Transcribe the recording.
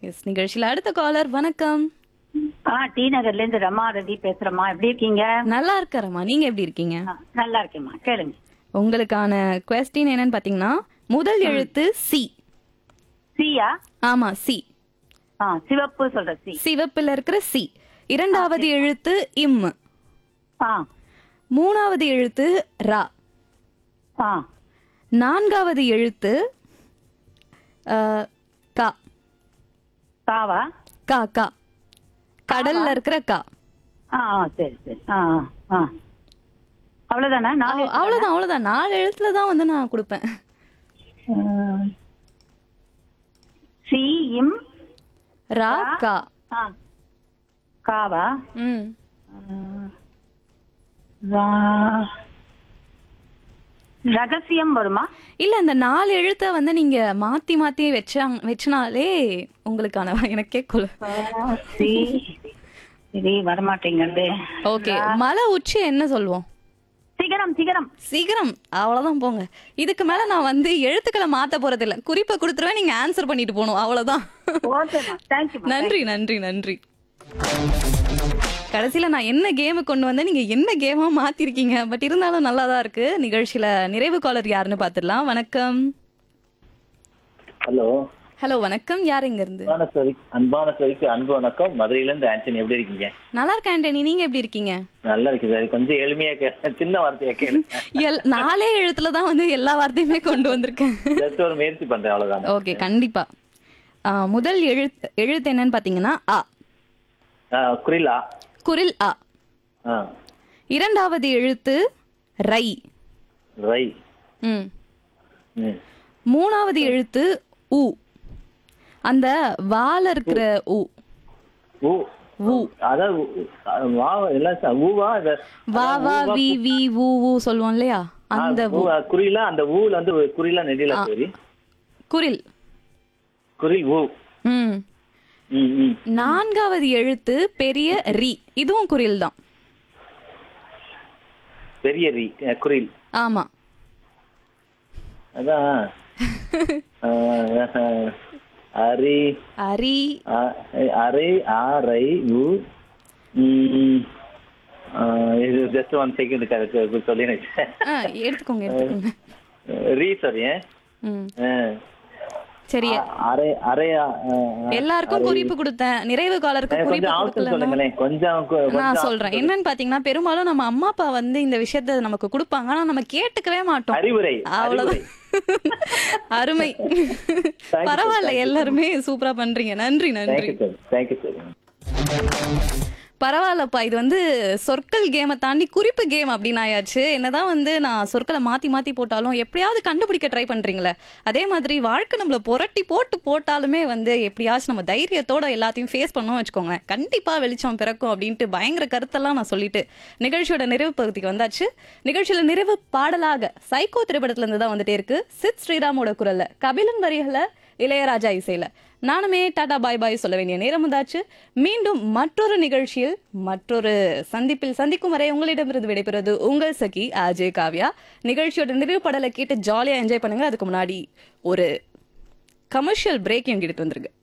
S நிகழ்ச்சியில் அடுத்த collar வணக்கம் ஆ டி நகர்ல இருந்து ரமா ரவி பேசுறேம்மா எப்படி இருக்கீங்க நல்லா இருக்கறம்மா நீங்க எப்படி இருக்கீங்க ஆ, நல்லா இருக்கேம்மா கேளுங்க உங்களுக்கான கொஸ்டின் என்னன்னு பாத்தீங்கன்னா முதல் எழுத்து சி சியா ஆமா சி ஆ சிவப்பு சொல்ற சி சிவப்புல இருக்கிற சி இரண்டாவது எழுத்து இம் ஆ மூணாவது எழுத்து ரா ஆ நான்காவது எழுத்து அஹ், கா காவா கா கா கடல்ல இருக்கிற கா ஆ ஆ சரி சரி ஆ ஆ, ஆ அவ்வளவுதானா நாலு அவ்- அவ்வளவுதான் அவ்வளவுதான் நாலு எழுத்துல தான் வந்து நான் கொடுப்பேன் சி இம் ரா கா ஆ காவா ம் ரா- ரகசியம் வருமா இல்ல இந்த நாலு எழுத்தை வந்து நீங்க மாத்தி மாத்தி வச்சாங் வச்சனாலே உங்களுக்கான எனக்கே கொல ஆ, சி இது வரமாட்டேங்கிறது ஓகே மலை உச்சி என்ன சொல்லுவோம் சிகரம் சிகரம் சீக்கிரம் அவ்வளவுதான் போங்க இதுக்கு மேல நான் வந்து எழுத்துக்களை மாத்த போறது இல்ல குறிப்பை கொடுத்துருவேன் நீங்க ஆன்சர் பண்ணிட்டு போகணும் அவ்வளவுதான் ஓகேம்மா தேங்க்யூ நன்றி நன்றி நன்றி கடைசியில நான் என்ன கேம் கொண்டு வந்தேன் நீங்க என்ன கேமா மாத்திருக்கீங்க பட் இருந்தாலும் நல்லா தான் இருக்கு நிகழ்ச்சியில நிறைவு காலர் யாருன்னு பாத்துடலாம் வணக்கம் ஹலோ ஹலோ வணக்கம் யார் இங்க இருந்து அன்பான சரி அன்பான சரிக்கு அன்பு வணக்கம் மதுரையில இருந்து ஆண்டனி எப்படி இருக்கீங்க நல்லா இருக்கேன் ஆண்டனி நீங்க எப்படி இருக்கீங்க நல்லா இருக்கு சார் கொஞ்சம் எளிமையா கே சின்ன வார்த்தையா கேளு எல் நாலே எழுத்துல தான் வந்து எல்லா வார்த்தையுமே கொண்டு வந்திருக்கேன் ஜஸ்ட் ஒரு முயற்சி பண்றேன் அவ்வளவுதான் ஓகே கண்டிப்பா ஆ, முதல் எழுத்து எழுத்து என்னன்னு பாத்தீங்கன்னா அ ஆஹ் குரிலா குரில் அ ஆ இரண்டாவது எழுத்து ரை ரை ம் ம். மூணாவது எழுத்து உ அந்த வால இருக்கிற உ ஊ ஊ அதாவது ஊ- அஹ் வா இல்ல சார் ஊவா இந்த வா வா வி வி ஊ ஊ சொல்லுவோம் இல்லையா அந்த ஊ, அஹ் குரிலா அந்த ஊல வந்து ஒரு குரிலா நெடில சரி குரில் குரில் ஊ ம் ம் ம் நான்காவது எழுத்து பெரிய ரி இதுவும் குரில் தான் பெரிய ரி அஹ் குரில் ஆமா அதான் ஆஹ், அரி அரி அ- அரை ஆரை உ ம், ஆ, இது ஜஸ்ட் ஒன் செகண்ட் கரெக்ட் சொல்லி ஆ, எடுத்துக்கோங்க எடுத்துக்கோங்க ரீ சாரி ம் சரி அரை அரை ஆ, ஆ, எல்லாருக்கும் குறிப்பு கொடுத்தேன் நிறைவு காலருக்கு குறிப்பு கொஞ்சம் ஆப்ஷன் கொடுக்கல சொல்லுங்களேன் கொஞ்சம் கு- நான் கொஞ்சம் சொல்றேன் என்னன்னு பாத்தீங்கன்னா பெரும்பாலும் நம்ம அம்மா அப்பா வந்து இந்த விஷயத்த நமக்கு கொடுப்பாங்க ஆனா நம்ம கேட்டுக்கவே மாட்டோம் அறிவுரை அவ்வளவுதான் அருமை பரவாயில்ல எல்லாருமே சூப்பரா பண்றீங்க நன்றி நன்றி தேங்க்யூ சார் தேங்க்யூ சார் பரவாயில்லப்பா இது வந்து சொற்கள் கேமை தாண்டி குறிப்பு கேம் அப்படின்னு ஆயாச்சு என்னதான் வந்து நான் சொற்களை மாத்தி மாத்தி போட்டாலும் எப்படியாவது கண்டுபிடிக்க ட்ரை பண்றீங்களே அதே மாதிரி வாழ்க்கை நம்மள புரட்டி போட்டு போட்டாலுமே வந்து எப்படியாச்சும் நம்ம தைரியத்தோட எல்லாத்தையும் ஃபேஸ் பண்ணோம் வச்சுக்கோங்க கண்டிப்பா வெளிச்சம் பிறக்கும் அப்படின்ட்டு பயங்கர கருத்தெல்லாம் நான் சொல்லிட்டு நிகழ்ச்சியோட நிறைவு பகுதிக்கு வந்தாச்சு நிகழ்ச்சியில நிறைவு பாடலாக சைக்கோ திரைப்படத்துல இருந்து தான் வந்துட்டே இருக்கு சித் ஸ்ரீராமோட குரல்ல கபிலன் வரிகளை இளையராஜா இசையில நானுமே டாடா பாய் பாய் சொல்ல வேண்டிய நேரம் வந்தாச்சு மீண்டும் மற்றொரு நிகழ்ச்சியில் மற்றொரு சந்திப்பில் சந்திக்கும் வரை உங்களிடமிருந்து விடைபெறுவது உங்கள் சகி அஜய் காவ்யா நிகழ்ச்சியோட நிறைவு படலை கேட்டு ஜாலியா என்ஜாய் பண்ணுங்க அதுக்கு முன்னாடி ஒரு கமர்ஷியல் பிரேக் எங்கிட்டு வந்துருங்க